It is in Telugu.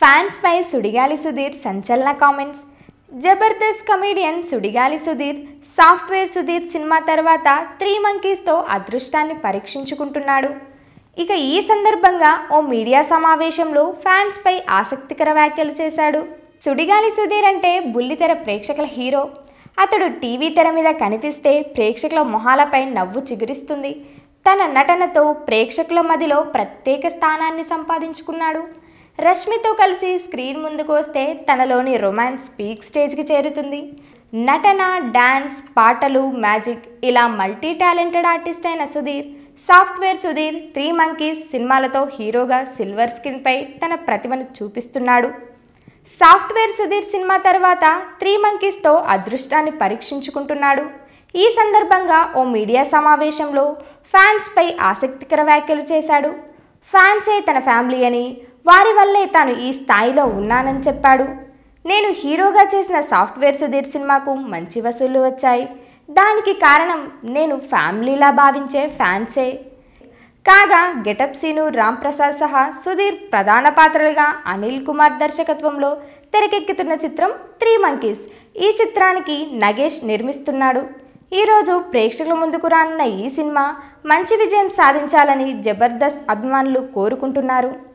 ఫ్యాన్స్ పై సుడిగాలి సుధీర్ సంచలన comments Jabardasth comedian Sudigali Sudheer software Sudheer సినిమా తర్వాత త్రీ మంకీస్తో అదృష్టాన్ని పరీక్షించుకుంటున్నాడు ఇక ఈ సందర్భంగా ఓ మీడియా సమావేశంలో ఫ్యాన్స్ పై ఆసక్తికర వ్యాఖ్యలు చేశాడు సుడిగాలి సుధీర్ అంటే బుల్లితెర ప్రేక్షకుల హీరో అతడు టీవీ తెర మీద కనిపిస్తే ప్రేక్షకుల మొహాలపై నవ్వు చిగురిస్తుంది తన నటనతో ప్రేక్షకుల మదిలో ప్రత్యేక స్థానాన్ని సంపాదించుకున్నాడు రష్మితో కలిసి స్క్రీన్ ముందుకు వస్తే తనలోని రొమాన్స్ పీక్ స్టేజ్కి చేరుతుంది నటన డాన్స్ పాటలు మ్యాజిక్ ఇలా మల్టీ టాలెంటెడ్ ఆర్టిస్ట్ అయిన Sudheer software Sudheer three monkeys సినిమాలతో హీరోగా సిల్వర్ స్క్రీన్పై తన ప్రతిభను చూపిస్తున్నాడు సాఫ్ట్వేర్ సుధీర్ సినిమా తర్వాత త్రీ మంకీస్తో అదృష్టాన్ని పరీక్షించుకుంటున్నాడు ఈ సందర్భంగా ఓ మీడియా సమావేశంలో ఫ్యాన్స్పై ఆసక్తికర వ్యాఖ్యలు చేశాడు ఫ్యాన్సే తన ఫ్యామిలీ అని వారి వల్లే తాను ఈ స్థాయిలో ఉన్నానని చెప్పాడు నేను హీరోగా చేసిన సాఫ్ట్వేర్ సుధీర్ సినిమాకు మంచి వసూళ్లు వచ్చాయి దానికి కారణం నేను ఫ్యామిలీలా భావించే ఫ్యాన్సే కాగా గెటప్ సీను రామ్ ప్రసాద్ సహా సుధీర్ ప్రధాన పాత్రలుగా అనిల్ కుమార్ దర్శకత్వంలో తెరకెక్కుతున్న చిత్రం త్రీ మంకీస్ ఈ చిత్రానికి నగేష్ నిర్మిస్తున్నాడు ఈరోజు ప్రేక్షకుల ముందుకు రానున్న ఈ సినిమా మంచి విజయం సాధించాలని జబర్దస్త్ అభిమానులు కోరుకుంటున్నారు